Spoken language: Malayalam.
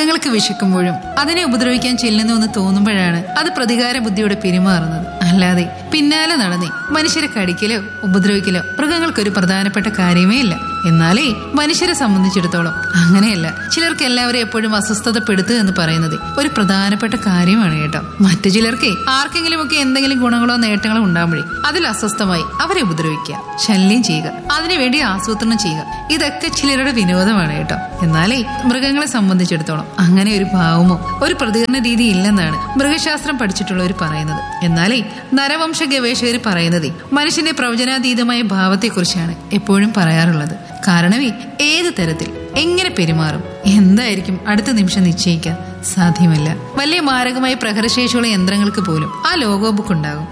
മൃഗങ്ങൾക്ക് വിശക്കുമ്പോഴും അതിനെ ഉപദ്രവിക്കാൻ ചെല്ലുന്നു എന്ന് തോന്നുമ്പോഴാണ് അത് പ്രതികാര ബുദ്ധിയോടെ പെരുമാറുന്നത് അല്ലാതെ പിന്നാലെ നടന്നേ മനുഷ്യരെ കടിക്കലോ ഉപദ്രവിക്കലോ മൃഗങ്ങൾക്കൊരു പ്രധാനപ്പെട്ട കാര്യമേ ഇല്ല എന്നാലേ മനുഷ്യരെ സംബന്ധിച്ചിടത്തോളം അങ്ങനെയല്ല ചിലർക്ക് എല്ലാവരും എപ്പോഴും അസ്വസ്ഥതപ്പെടുത്തുക എന്ന് പറയുന്നത് ഒരു പ്രധാനപ്പെട്ട കാര്യമാണ് കേട്ടോ മറ്റു ചിലർക്ക് ആർക്കെങ്കിലുമൊക്കെ എന്തെങ്കിലും ഗുണങ്ങളോ നേട്ടങ്ങളോ ഉണ്ടാകുമ്പോഴേ അതിൽ അസ്വസ്ഥമായി അവരെ ഉപദ്രവിക്കുക ശല്യം ചെയ്യുക അതിനുവേണ്ടി ആസൂത്രണം ചെയ്യുക ഇതൊക്കെ ചിലരുടെ വിനോദമാണ് കേട്ടോ എന്നാലേ മൃഗങ്ങളെ സംബന്ധിച്ചിടത്തോളം അങ്ങനെ ഒരു ഭാവമോ ഒരു പ്രതികരണ രീതി ഇല്ലെന്നാണ് മൃഗശാസ്ത്രം പഠിച്ചിട്ടുള്ളവർ പറയുന്നത് എന്നാലേ നരവംശ ഗവേഷകർ പറയുന്നത് മനുഷ്യന്റെ പ്രവചനാതീതമായ ഭാവത്തെക്കുറിച്ചാണ് എപ്പോഴും പറയാറുള്ളത് കാരണമേ ഏത് തരത്തിൽ എങ്ങനെ പെരുമാറും എന്തായിരിക്കും അടുത്ത നിമിഷം നിശ്ചയിക്കാൻ സാധ്യമല്ല വലിയ മാരകമായ പ്രഹരശേഷിയുള്ള യന്ത്രങ്ങൾക്ക് പോലും ആ ലോഗോ ബുക്ക് ഉണ്ടാകും